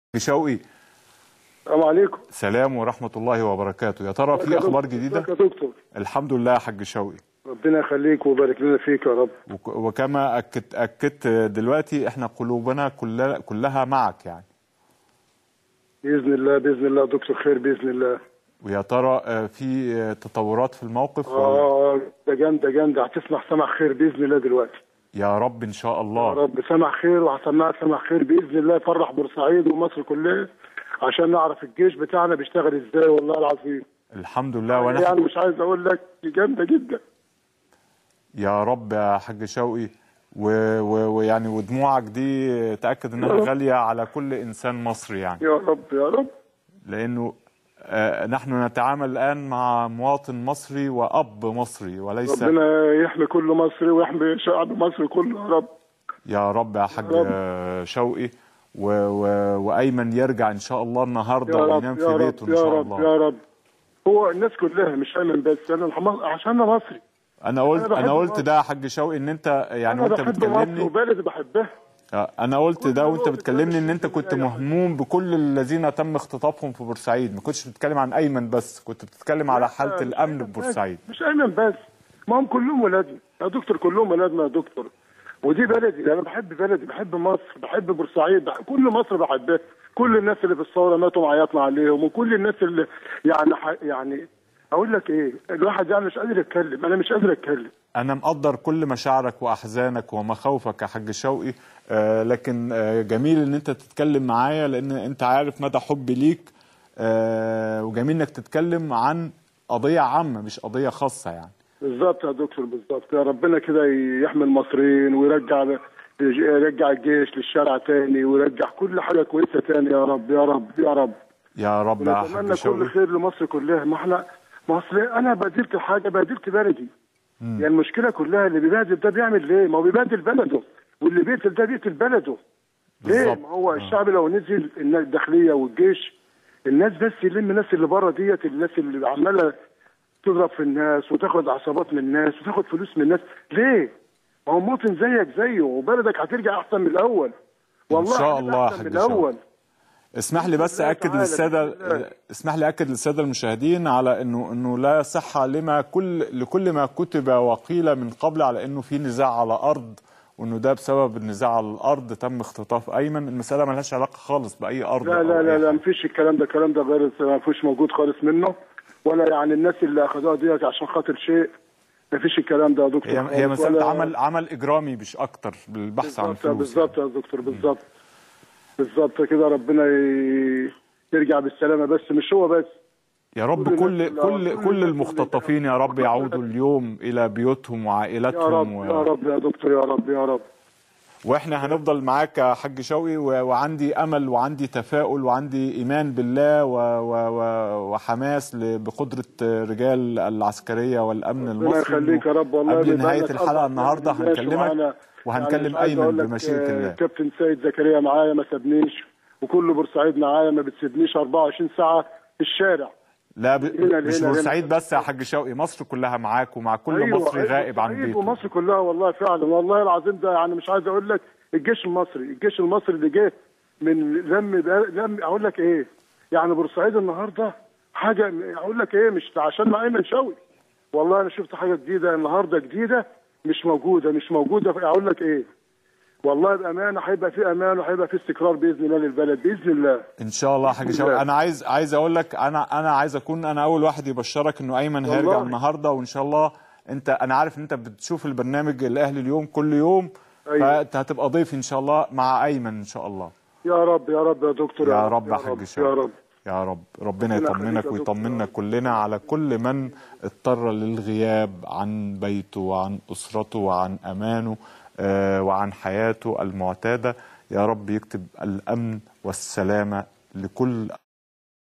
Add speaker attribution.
Speaker 1: شوقي
Speaker 2: السلام عليكم
Speaker 1: سلام ورحمة الله وبركاته يا ترى
Speaker 2: ازيك
Speaker 1: في
Speaker 2: يا
Speaker 1: أخبار
Speaker 2: دكتور؟
Speaker 1: جديدة
Speaker 2: ازيك يا دكتور
Speaker 1: الحمد لله يا حاج شوقي
Speaker 2: ربنا يخليك ويبارك لنا فيك يا رب
Speaker 1: وك- وكما أكدت, أكدت دلوقتي احنا قلوبنا كلها, كلها معك يعني
Speaker 2: باذن الله باذن الله يا دكتور خير باذن الله
Speaker 1: ويا ترى آه، في آه، تطورات في الموقف ولا
Speaker 2: اه ده جامده جامده هتسمع سمع خير باذن الله دلوقتي
Speaker 1: يا رب إن شاء
Speaker 2: يا
Speaker 1: الله
Speaker 2: رب سمع خير وهسمعك سمع خير باذن الله يفرح بورسعيد ومصر كلها عشان نعرف الجيش بتاعنا بيشتغل ازاي والله العظيم
Speaker 1: الحمد لله
Speaker 2: يعني
Speaker 1: ونحن
Speaker 2: مش عايز اقول لك دي جامده جدا
Speaker 1: يا رب يا حاج شوقي و- و- ويعني ودموعك دي تأكد إنها
Speaker 2: يا رب.
Speaker 1: غالية على كل إنسان مصري يعني
Speaker 2: يا رب يا رب
Speaker 1: لأنه آه، نحن نتعامل الآن مع مواطن مصري وأب مصري وليس
Speaker 2: ربنا يحمي كل مصري ويحمي شعب مصر كله يا رب
Speaker 1: يا رب يا حاج
Speaker 2: يا رب.
Speaker 1: آه، شوقي و... و... وايمن يرجع ان شاء الله النهارده
Speaker 2: يا رب
Speaker 1: وينام
Speaker 2: يا
Speaker 1: في
Speaker 2: رب
Speaker 1: بيته ان
Speaker 2: يا
Speaker 1: شاء
Speaker 2: رب
Speaker 1: الله
Speaker 2: يا رب هو الناس كلها مش ايمن بس انا الحم- عشان انا مصري
Speaker 1: انا قلت
Speaker 2: أنا بحب
Speaker 1: انا قلت
Speaker 2: مصر.
Speaker 1: ده يا حاج شوقي ان انت يعني
Speaker 2: انا
Speaker 1: وانت
Speaker 2: بحب مصر
Speaker 1: بتكلمني
Speaker 2: وبلدي بحبها
Speaker 1: آه، انا قلت
Speaker 2: كل
Speaker 1: ده وانت
Speaker 2: نقطة
Speaker 1: بتكلمني ان انت
Speaker 2: بلد
Speaker 1: كنت
Speaker 2: فيها أي
Speaker 1: مهموم بكل الذين تم اختطافهم في بورسعيد ما كنتش بتتكلم عن ايمن بس كنت بتتكلم على حاله
Speaker 2: مش
Speaker 1: الامن
Speaker 2: أيمن
Speaker 1: في
Speaker 2: بس.
Speaker 1: بورسعيد
Speaker 2: مش ايمن بس ما هم كلهم ولادنا يا دكتور كلهم ولادنا يا دكتور ودي بلدي انا بحب بلدي بحب مصر بحب بورسعيد بحب كل مصر بحبها كل الناس اللي في الثوره ماتوا معيطنا عليهم وكل الناس اللي يعني ح... يعني اقول لك ايه الواحد يعني مش قادر يتكلم انا مش قادر اتكلم
Speaker 1: انا مقدر كل مشاعرك واحزانك ومخاوفك يا حاج شوقي آه لكن آه جميل ان انت تتكلم معايا لان انت عارف مدى حبي ليك آه وجميل انك تتكلم عن قضيه عامه مش قضيه خاصه يعني
Speaker 2: بالظبط يا دكتور بالظبط يا ربنا كده يحمي المصريين ويرجع يرجع الجيش للشارع تاني ويرجع كل حاجه كويسه تاني يا رب يا رب يا رب
Speaker 1: يا رب يا حاج
Speaker 2: ونتمنى كل
Speaker 1: شوقي
Speaker 2: خير لمصر كلها ما احنا مصر انا بادلت حاجه بادلت بلدي يعني المشكله كلها اللي بيبادل ده بيعمل ليه؟ ما هو بيبادل بلده واللي بيقتل ده بيقتل بلده ليه؟
Speaker 1: بالظبط.
Speaker 2: ما هو الشعب لو نزل الناس الداخليه والجيش الناس بس يلم الناس اللي بره ديت الناس اللي عماله تضرب في الناس وتاخد عصابات من الناس وتاخد فلوس من الناس ليه؟ ما هو مواطن زيك زيه وبلدك هترجع احسن من الاول والله
Speaker 1: شاء
Speaker 2: هترجع
Speaker 1: الله يا
Speaker 2: احسن من
Speaker 1: حاج شوقي.
Speaker 2: الاول
Speaker 1: اسمح لي بس
Speaker 2: بالله
Speaker 1: اكد
Speaker 2: تعالى،
Speaker 1: للساده
Speaker 2: بالله.
Speaker 1: اسمح لي اكد للساده المشاهدين على انه انه لا صحه لما كل لكل ما كتب وقيل من قبل على انه في نزاع على ارض وانه ده بسبب النزاع على الارض تم اختطاف ايمن المساله ملهاش علاقه خالص باي ارض
Speaker 2: لا
Speaker 1: أو
Speaker 2: لا
Speaker 1: أي
Speaker 2: لا لا
Speaker 1: حاجة.
Speaker 2: مفيش الكلام ده الكلام ده غير ما فيش موجود خالص منه ولا يعني الناس اللي اخذوها ديت عشان خاطر شيء مفيش الكلام ده يا دكتور
Speaker 1: هي هي
Speaker 2: خالص
Speaker 1: مساله
Speaker 2: ولا-
Speaker 1: عمل عمل اجرامي مش اكتر بالبحث عن
Speaker 2: بالظبط
Speaker 1: فلوس
Speaker 2: بالظبط يا دكتور بالظبط بالظبط كده ربنا ي- يرجع بالسلامه بس مش هو بس
Speaker 1: يا رب
Speaker 2: كل
Speaker 1: كل
Speaker 2: الناس اللي-
Speaker 1: كل
Speaker 2: كل
Speaker 1: كل
Speaker 2: الناس اللي-
Speaker 1: المختطفين يا رب يعودوا اليوم الى بيوتهم
Speaker 2: يا
Speaker 1: وعائلاتهم
Speaker 2: رب يا رب يا دكتور يا رب يا رب
Speaker 1: واحنا هنفضل معاك يا حاج شوقي و- وعندي امل وعندي تفاؤل وعندي ايمان بالله و و و وحماس ل- بقدره رجال العسكريه والامن
Speaker 2: ربنا
Speaker 1: المصري
Speaker 2: يخليك يا رب والله
Speaker 1: قبل
Speaker 2: بيبقى
Speaker 1: نهايه
Speaker 2: لك
Speaker 1: الحلقه
Speaker 2: أربع
Speaker 1: النهارده
Speaker 2: سنين ماشي
Speaker 1: هنكلمك
Speaker 2: معانا.
Speaker 1: وهنكلم
Speaker 2: يعني مش عايز
Speaker 1: ايمن
Speaker 2: أقول لك،
Speaker 1: بمشيئه
Speaker 2: آه،
Speaker 1: الله
Speaker 2: كابتن سيد زكريا معايا ما سابنيش وكل بورسعيد معايا ما بتسيبنيش 24 ساعه في الشارع
Speaker 1: لا ب...
Speaker 2: هنا-
Speaker 1: مش
Speaker 2: هنا-
Speaker 1: بورسعيد
Speaker 2: هنا.
Speaker 1: بس يا حاج شوقي مصر كلها معاك ومع كل مصري غائب عن
Speaker 2: بورسعيد
Speaker 1: بيته
Speaker 2: ومصر كلها والله فعلا والله العظيم ده يعني مش عايز اقول لك الجيش المصري الجيش المصري اللي جه من لم لم اقول لك ايه يعني بورسعيد النهارده حاجه اقول لك ايه مش عشان مع ايمن شوقي والله انا شفت حاجه جديده النهارده جديده مش موجوده مش موجوده اقول لك ايه والله بامانه هيبقى في امان وهيبقى في استقرار باذن الله للبلد باذن الله
Speaker 1: ان شاء الله يا حاج
Speaker 2: بإذن
Speaker 1: شوقي
Speaker 2: الله.
Speaker 1: انا عايز عايز اقول لك انا انا عايز اكون انا اول واحد يبشرك انه ايمن هيرجع
Speaker 2: والله.
Speaker 1: النهارده وان شاء الله انت انا عارف ان انت بتشوف البرنامج الاهلي اليوم كل يوم
Speaker 2: أيوة.
Speaker 1: فانت هتبقى ضيف ان شاء الله مع ايمن ان شاء الله
Speaker 2: يا رب يا رب يا دكتور
Speaker 1: يا رب يا حاج
Speaker 2: يا
Speaker 1: شوقي
Speaker 2: رب
Speaker 1: يا رب ربنا
Speaker 2: ربنا يخليك
Speaker 1: يطمنك
Speaker 2: يا دكتور.
Speaker 1: ويطمنا كلنا على كل من اضطر للغياب عن بيته وعن اسرته وعن امانه آه، وعن حياته المعتاده يا رب يكتب الامن والسلامه لكل